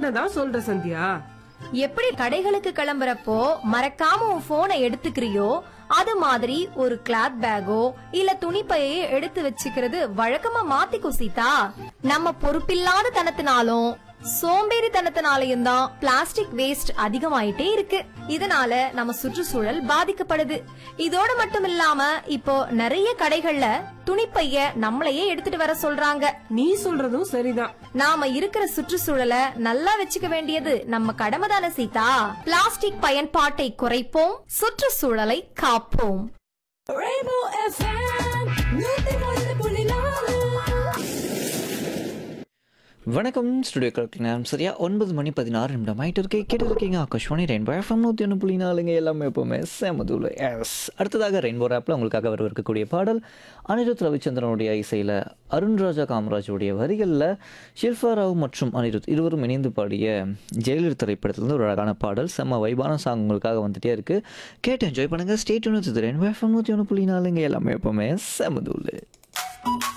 என்னதான் சொல்ற சந்தியா எப்படி கடைகளுக்கு கிளம்புறப்போ மறக்காம உன் போனை எடுத்துக்கிறியோ அது மாதிரி ஒரு கிளாத் பேக்கோ இல்ல துணிப்பையோ எடுத்து வச்சுக்கிறது வழக்கமா மாத்திக்கோ சீதா நம்ம பொறுப்பில்லாத தனத்தினாலும் சோம்பேறித்தனத்தினாலையும் தான் பிளாஸ்டிக் வேஸ்ட் அதிகமாயிட்டே இருக்கு இதனால நம்ம சுற்றுச்சூழல் பாதிக்கப்படுது இதோட மட்டும் இல்லாம இப்போ நிறைய கடைகள்ல துணிப்பைய நம்மளையே எடுத்துட்டு வர சொல்றாங்க நீ சொல்றதும் சரிதான் நாம இருக்கிற சுற்றுச்சூழலை நல்லா வச்சுக்க வேண்டியது நம்ம கடமை தானே சீதா பிளாஸ்டிக் பயன்பாட்டை குறைப்போம் சுற்றுச்சூழலை காப்போம் வணக்கம் ஸ்டுடியோ கலெக்டர் நேரம் சரியா ஒன்பது மணி பதினாறு நிமிடம் ஆயிட்டு இருக்கே கேட்டு இருக்கீங்க ஆகாஷ்வாணி ரெயின்போ எஃப்எம் நூற்றி ஒன்று புள்ளி நாலுங்க எல்லாமே எப்போவுமே செமதுல எஸ் அடுத்ததாக ரெயின்போ ஆப்பில் உங்களுக்காக வர இருக்கக்கூடிய பாடல் அனிருத் ரவிச்சந்திரனுடைய இசையில் அருண்ராஜா காமராஜுடைய வரிகளில் ஷில்பா ராவ் மற்றும் அனிருத் இருவரும் இணைந்து பாடிய ஜெயலலிதா திரைப்படத்திலிருந்து ஒரு அழகான பாடல் செம்ம வைபான சாங் உங்களுக்காக வந்துட்டே இருக்குது கேட்டு என்ஜாய் பண்ணுங்கள் ஸ்டேட் ஒன்று ரெயின்போ எஃப்எம் நூற்றி ஒன்று புள்ளி நாலுங்க எல்லாமே எப்போவுமே செமதுல